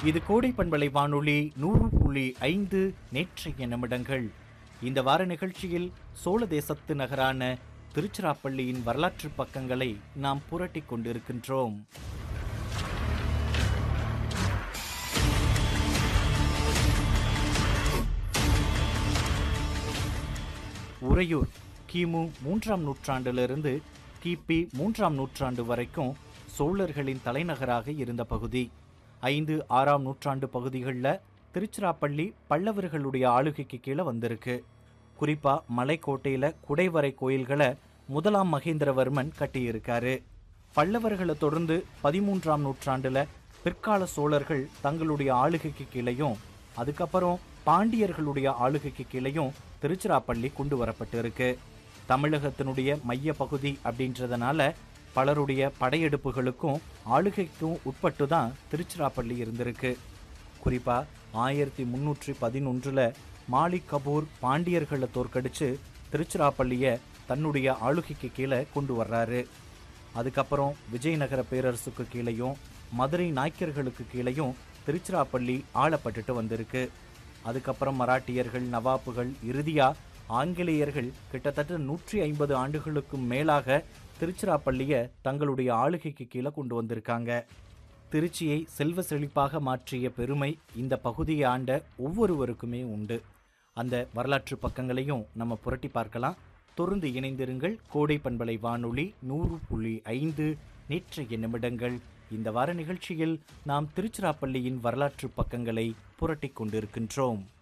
இது கோடை பண்பலை வானொலி நூறு புள்ளி ஐந்து நேற்றைய நிமிடங்கள் இந்த வார நிகழ்ச்சியில் சோழ தேசத்து நகரான திருச்சிராப்பள்ளியின் வரலாற்று பக்கங்களை நாம் புரட்டிக் கொண்டிருக்கின்றோம் உறையூர் கிமு மூன்றாம் நூற்றாண்டிலிருந்து கிபி மூன்றாம் நூற்றாண்டு வரைக்கும் சோழர்களின் தலைநகராக இருந்த பகுதி ஐந்து ஆறாம் நூற்றாண்டு பகுதிகளில் திருச்சிராப்பள்ளி பல்லவர்களுடைய ஆளுகைக்கு கீழே வந்திருக்கு குறிப்பா மலைக்கோட்டையில குடைவரை கோயில்களை முதலாம் மகேந்திரவர்மன் கட்டியிருக்காரு பல்லவர்களை தொடர்ந்து பதிமூன்றாம் நூற்றாண்டுல பிற்கால சோழர்கள் தங்களுடைய ஆளுகைக்கு கீழேயும் அதுக்கப்புறம் பாண்டியர்களுடைய ஆளுகைக்கு கீழேயும் திருச்சிராப்பள்ளி கொண்டு வரப்பட்டிருக்கு தமிழகத்தினுடைய மைய பகுதி அப்படின்றதுனால பலருடைய படையெடுப்புகளுக்கும் ஆளுகைக்கும் உட்பட்டு தான் திருச்சிராப்பள்ளி இருந்திருக்கு குறிப்பா ஆயிரத்தி முன்னூற்றி பதினொன்றுல மாலிக் கபூர் பாண்டியர்களை தோற்கடிச்சு திருச்சிராப்பள்ளிய தன்னுடைய ஆளுகைக்கு கீழே கொண்டு வர்றாரு அதுக்கப்புறம் விஜயநகர பேரரசுக்கு கீழேயும் மதுரை நாய்க்கர்களுக்கு கீழேயும் திருச்சிராப்பள்ளி ஆளப்பட்டுட்டு வந்திருக்கு அதுக்கப்புறம் மராட்டியர்கள் நவாப்புகள் இறுதியா ஆங்கிலேயர்கள் கிட்டத்தட்ட நூற்றி ஐம்பது ஆண்டுகளுக்கும் மேலாக திருச்சிராப்பள்ளிய தங்களுடைய ஆளுகைக்கு கீழே கொண்டு வந்திருக்காங்க திருச்சியை செல்வ செழிப்பாக மாற்றிய பெருமை இந்த பகுதியை ஆண்ட ஒவ்வொருவருக்குமே உண்டு அந்த வரலாற்று பக்கங்களையும் நம்ம புரட்டி பார்க்கலாம் தொடர்ந்து இணைந்திருங்கள் கோடை பண்பலை வானொலி நூறு புள்ளி ஐந்து நேற்றைய நிமிடங்கள் இந்த வார நிகழ்ச்சியில் நாம் திருச்சிராப்பள்ளியின் வரலாற்று பக்கங்களை புரட்டிக் கொண்டிருக்கின்றோம்